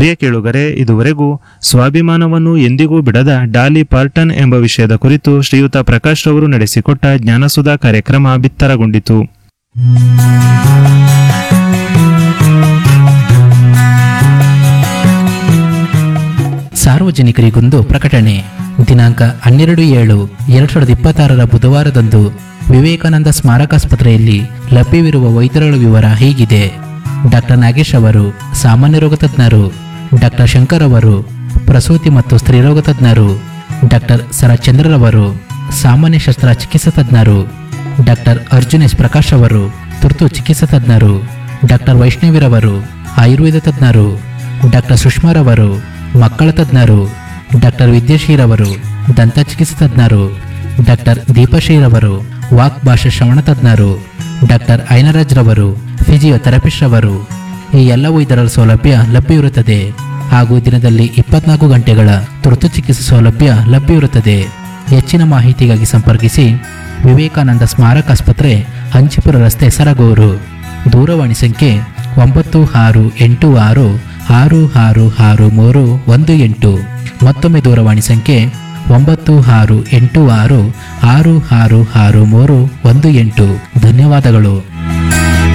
ಪ್ರಿಯ ಕೇಳುಗರೆ ಇದುವರೆಗೂ ಸ್ವಾಭಿಮಾನವನ್ನು ಎಂದಿಗೂ ಬಿಡದ ಡಾಲಿ ಪಾರ್ಟನ್ ಎಂಬ ವಿಷಯದ ಕುರಿತು ಶ್ರೀಯುತ ಪ್ರಕಾಶ್ ರವರು ನಡೆಸಿಕೊಟ್ಟ ಜ್ಞಾನಸುಧಾ ಕಾರ್ಯಕ್ರಮ ಬಿತ್ತರಗೊಂಡಿತು ಸಾರ್ವಜನಿಕರಿಗೊಂದು ಪ್ರಕಟಣೆ ದಿನಾಂಕ ಹನ್ನೆರಡು ಏಳು ಎರಡು ಸಾವಿರದ ಇಪ್ಪತ್ತಾರರ ಬುಧವಾರದಂದು ವಿವೇಕಾನಂದ ಸ್ಮಾರಕಾಸ್ಪತ್ರೆಯಲ್ಲಿ ಲಭ್ಯವಿರುವ ವೈದ್ಯರುಗಳ ವಿವರ ಹೀಗಿದೆ ಡಾಕ್ಟರ್ ನಾಗೇಶ್ ಅವರು ಸಾಮಾನ್ಯ ರೋಗ ತಜ್ಞರು ಡಾಕ್ಟರ್ ಶಂಕರ್ ಅವರು ಪ್ರಸೂತಿ ಮತ್ತು ಸ್ತ್ರೀರೋಗ ತಜ್ಞರು ಡಾಕ್ಟರ್ ಸರಚಂದ್ರರವರು ಸಾಮಾನ್ಯ ಶಸ್ತ್ರ ಚಿಕಿತ್ಸಾ ತಜ್ಞರು ಡಾಕ್ಟರ್ ಅರ್ಜುನ್ ಎಸ್ ಪ್ರಕಾಶ್ ಅವರು ತುರ್ತು ಚಿಕಿತ್ಸಾ ತಜ್ಞರು ಡಾಕ್ಟರ್ ವೈಷ್ಣವಿರವರು ಆಯುರ್ವೇದ ತಜ್ಞರು ಡಾಕ್ಟರ್ ಸುಷ್ಮಾರವರು ಮಕ್ಕಳ ತಜ್ಞರು ಡಾಕ್ಟರ್ ವಿದ್ಯಾಶ್ರೀರವರು ದಂತ ಚಿಕಿತ್ಸಾ ತಜ್ಞರು ಡಾಕ್ಟರ್ ದೀಪಶ್ರೀರವರು ವಾಕ್ ಭಾಷಾ ಶ್ರವಣ ತಜ್ಞರು ಡಾಕ್ಟರ್ ಐನರಾಜ್ ರವರು ಫಿಸಿಯೋಥೆರಪಿಸ್ಟ್ ರವರು ಈ ಎಲ್ಲ ವೈದ್ಯರ ಸೌಲಭ್ಯ ಲಭ್ಯವಿರುತ್ತದೆ ಹಾಗೂ ದಿನದಲ್ಲಿ ಇಪ್ಪತ್ನಾಲ್ಕು ಗಂಟೆಗಳ ತುರ್ತು ಚಿಕಿತ್ಸೆ ಸೌಲಭ್ಯ ಲಭ್ಯವಿರುತ್ತದೆ ಹೆಚ್ಚಿನ ಮಾಹಿತಿಗಾಗಿ ಸಂಪರ್ಕಿಸಿ ವಿವೇಕಾನಂದ ಸ್ಮಾರಕ ಆಸ್ಪತ್ರೆ ಹಂಚಿಪುರ ರಸ್ತೆ ಸರಗೂರು ದೂರವಾಣಿ ಸಂಖ್ಯೆ ಒಂಬತ್ತು ಆರು ಎಂಟು ಆರು ಆರು ಆರು ಆರು ಮೂರು ಒಂದು ಎಂಟು ಮತ್ತೊಮ್ಮೆ ದೂರವಾಣಿ ಸಂಖ್ಯೆ ಒಂಬತ್ತು ಆರು ಎಂಟು ಆರು ಆರು ಆರು ಆರು ಮೂರು ಒಂದು ಎಂಟು ಧನ್ಯವಾದಗಳು